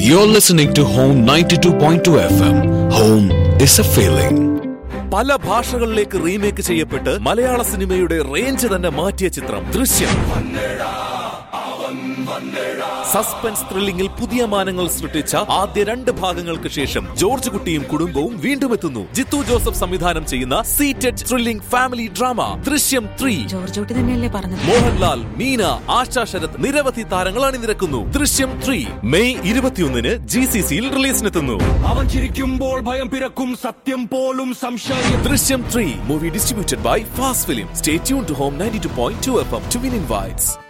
You're listening to Home 92.2 FM. Home is a feeling. പല ഭാഷകളിലേക്ക് remake ചെയ്യപ്പെട്ട് മലയാള സിനിമയുടെ range തന്നെ മാറ്റിയ ചിത്രം ദൃശ്യം സസ്പെൻസ് ത്രില്ലിംഗിൽ പുതിയ മാനങ്ങൾ സൃഷ്ടിച്ച ആദ്യ രണ്ട് ഭാഗങ്ങൾക്ക് ശേഷം ജോർജ് കുട്ടിയും കുടുംബവും വീണ്ടും എത്തുന്നു ജിത്തു ജോസഫ് സംവിധാനം ചെയ്യുന്ന seated thrilling family drama Drishyam three George Kutty തന്നെയല്ലേ പറഞ്ഞത് മോഹൻലാൽ മീന ആശാ ശരത് നിരവധി താരങ്ങൾ അണിനിരക്കുന്നു ദൃശ്യം ത്രീ മെയ് ഇരുപത്തിയൊന്നിന് ജി സി സിയിൽ റിലീസിനെത്തുന്നു അവൻ ചിരിക്കുമ്പോൾ ഭയം പിറക്കും സത്യം പോലും സംശയം Drishyam three movie distributed by fast film stay tune to home ninety two point two F M to win invites